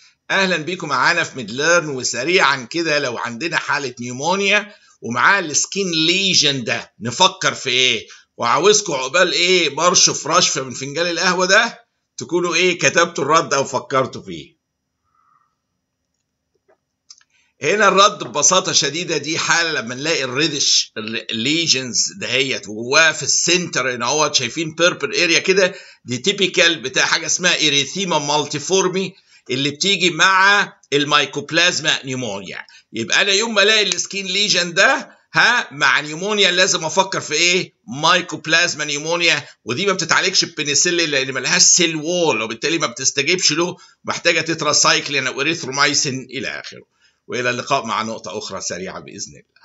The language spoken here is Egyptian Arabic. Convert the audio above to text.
اهلا بيكم معانا في ميدليرن وسريعا كده لو عندنا حاله نيومونيا ومعاه السكين ليجن ده نفكر في ايه وعاوزكم عقبال ايه برشف رشفه من فنجان القهوه ده تكونوا ايه كتبتوا الرد او فكرتوا فيه هنا الرد ببساطه شديده دي حاله لما نلاقي الريدش الليجنز دهيت وجواها في السنتر هنا اهوت شايفين بيربل اريا كده دي تيبيكال بتاع حاجه اسمها اريثيما مالتيفورمي اللي بتيجي مع المايكوبلازما نيومونيا يبقى انا يوم ما الاقي السكين ليجن ده ها مع نيومونيا لازم افكر في ايه مايكوبلازما نيومونيا ودي ما بتتعالجش ببنسلين لان ملهاش سيل وول وبالتالي ما بتستجيبش له محتاجه تتراسايكلين او اريثرومايسين الى اخره والى اللقاء مع نقطه اخرى سريعه باذن الله